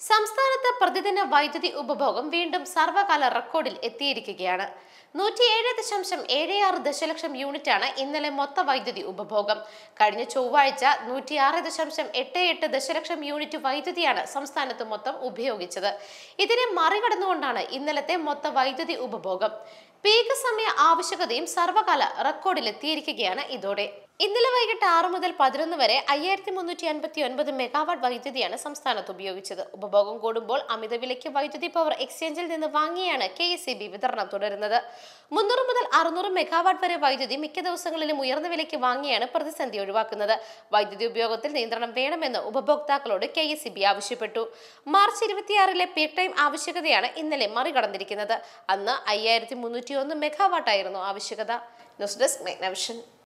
സംസ്ഥാനത്ത് പ്രതിദിന വൈദ്യുതി ഉപഭോഗം വീണ്ടും സർവകാല റെക്കോർഡിൽ എത്തിയിരിക്കുകയാണ് നൂറ്റിയേഴ് ദശാംശം ഏഴ് ആറ് ദശലക്ഷം യൂണിറ്റാണ് ഇന്നലെ മൊത്ത വൈദ്യുതി ഉപഭോഗം കഴിഞ്ഞ ചൊവ്വാഴ്ച നൂറ്റിയാറ് ദശാംശം എട്ട് എട്ട് ദശലക്ഷം യൂണിറ്റ് വൈദ്യുതിയാണ് സംസ്ഥാനത്ത് മൊത്തം ഉപയോഗിച്ചത് ഇതിനെ മറികടന്നുകൊണ്ടാണ് ഇന്നലത്തെ മൊത്ത വൈദ്യുതി ഉപഭോഗം പീക്ക് സമയ ആവശ്യകതയും സർവകാല റെക്കോർഡിലെത്തിയിരിക്കുകയാണ് ഇതോടെ ഇന്നലെ വൈകിട്ട് ആറ് മുതൽ പതിനൊന്ന് വരെ അയ്യായിരത്തി മുന്നൂറ്റി അൻപത്തി ഒൻപത് മെഗാവാട്ട് വൈദ്യുതിയാണ് സംസ്ഥാനത്ത് ഉപയോഗിച്ചത് ഉപഭോഗം കൂടുമ്പോൾ അമിത വിലയ്ക്ക് വൈദ്യുതി പവർ എക്സ്ചേഞ്ചിൽ നിന്ന് വാങ്ങിയാണ് കെ എസ് ഇ ബി വിതരണം തുടരുന്നത് മുന്നൂറ് മുതൽ അറുന്നൂറ് മെഗാവാട്ട് വരെ വൈദ്യുതി മിക്ക ദിവസങ്ങളിലും ഉയർന്ന വിലയ്ക്ക് വാങ്ങിയാണ് പ്രതിസന്ധി ഒഴിവാക്കുന്നത് വൈദ്യുതി ഉപയോഗത്തിൽ നിയന്ത്രണം വേണമെന്ന് ഉപഭോക്താക്കളോട് കെ എസ് ഇ ബി ആവശ്യപ്പെട്ടു മാർച്ച് ഇരുപത്തിയാറിലെ പീക്ക് ടൈം ആവശ്യകതയാണ് ഇന്നലെ മറികടന്നിരിക്കുന്നത് അന്ന് അയ്യായിരത്തി മുന്നൂറ്റി ഒന്ന് മെഗാവാട്ടായിരുന്നു ആവശ്യകത ന്യൂസ് ഡെസ്ക് മെഗ്നവിഷൻ